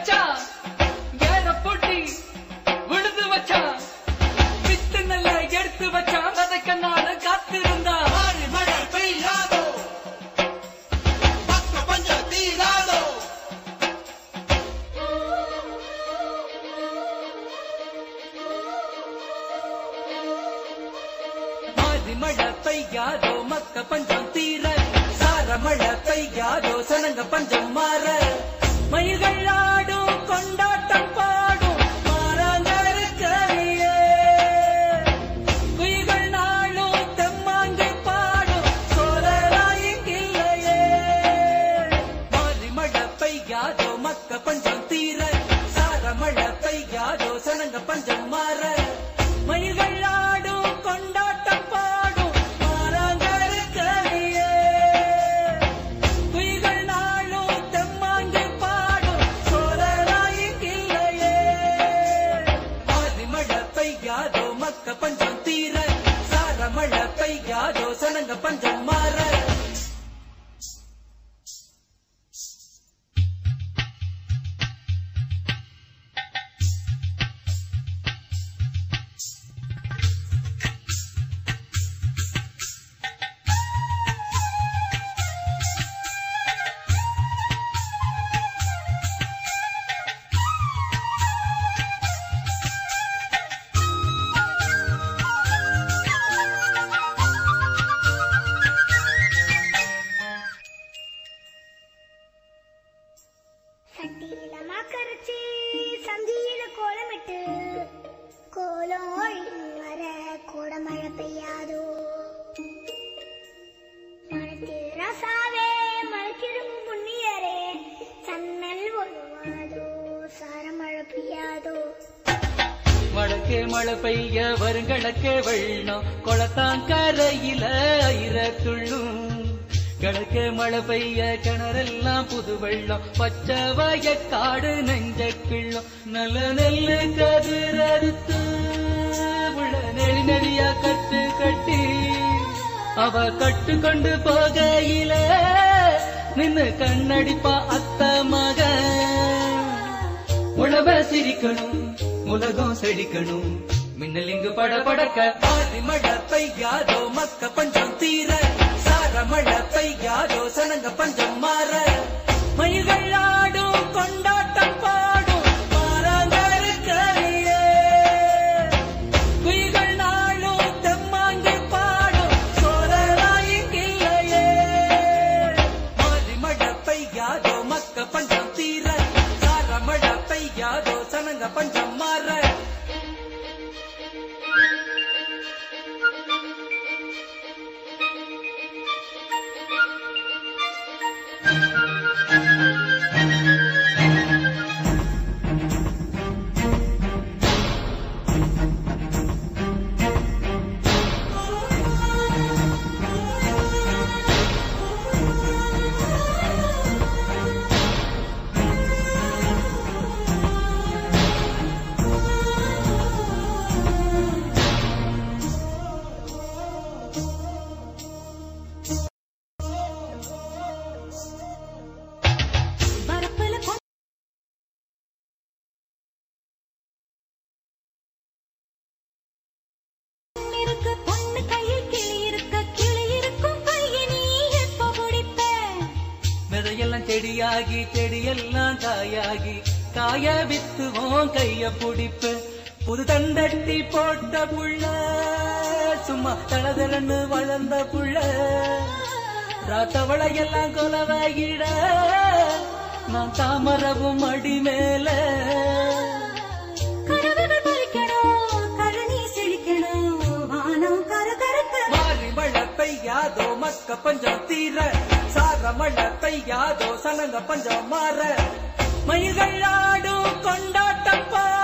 மச்சான் ஏற போட்டி விழுது வச்சான் வித்து நல்லா எடுத்து வச்சான் விதைக்க நாடு காத்திருந்தா மாறி மழை பெய்யாதோ பக்க பஞ்ச தீராதோ மாறி மழை பெய்யாதோ மக்க பஞ்சம் தீர சார மழை பெய்யாதோ சனங்க பஞ்சம் மாற மயில்கள் ஆடும் கொண்டாட்டம் பாடும் மாறாங்கருக்கறியே குயில்கள் நாளும் தெம்மாங்கை பாடும் சோழராயில்லையே மாறி மழை பெய்யாதோ மக்க பஞ்சம் தீர சார மழை பெய்யாதோ சனங்க பஞ்சம் மாற மயில்கள் ஆடும் கொண்டாட்டம் பாடும் மாறாங்கருக்கறியே குயில்கள் நாளும் தெம்மாங்கை பாடும் சோழராயில்லையே ஆதி மழை பெய்யாதோ மக்க பஞ்சம் தீர சார மழை பெய்யாதோ சனங்க பஞ்சம் மாற சட்டியில மாக்கரைச்சி சந்தியில கோலமிட்டு கோலம் வர கோட மழை பெய்யாதோ மனத்து ரசாவே மலைக்கிடும் புண்ணியரே சன்னல் ஒழுவாதோ சார மழை பெய்யாதோ மழக்கே மழை பெய்ய வருங்கடக்கே வெள்ளம் கொளத்தாங்கரையில ஐர துள்ளும் கிழக்கே மழை பெய்ய கிணறெல்லாம் புது வெள்ளம் பச்சை வயக்காடு நெஞ்ச கிள்ளம் நல்ல நெல்லு கதிரறுத்து உள்ள நெளி நெளியா கட்டு கட்டி அவ கட்டு கொண்டு போகையில நின்னு கண்ணடிப்பா அத்த மகன் உழவ சிரிக்கணும் உலகம் செழிக்கணும் மின்னல் இங்கு பட படக்க ஆதி மழை பெய்யாதோ மக்க பஞ்சம் தீர சார மழை பெய்யாதோ சனங்க பஞ்சம் மாற மயில்கள் ஆடும் கொண்டாட்டம் பாடும் மாறாங்கருக்கறியே குயில்கள் நாளும் தெம்மாங்கி பாடும் சோழராயில்லையே மாறி மழை பெய்யாதோ மக்க பஞ்சம் தீர சார மழை பெய்யாதோ சனங்க பஞ்சம் மாற வரப்புல பொண்ணு இருக்கு பொண்ணு கையில் கிளி இருக்க கிளி இருக்கும் கையை நீ எப்ப பிடிப்ப விதையெல்லாம் செடியாகி செடியெல்லாம் காயாகி காய வித்துவோம் கைய புடிப்பு புது தண்டட்டி போட்ட புள்ள சும்மா தளதளன்னு வளர்ந்த புள்ள ராத்தவளையெல்லாம் கொலவாகிட நான் தாமரவும் அடி மேல கனவுகள் பறிக்கணும் கழனி செழிக்கணும் வானம் கரகரக்க மாறி மழை பெய்யாதோ மக்க பஞ்சம் தீர சார மழை பெய்யாதோ சனங்க பஞ்சம் மாற மயில்கள் ஆடும் கொண்டாட்டம் பாடும்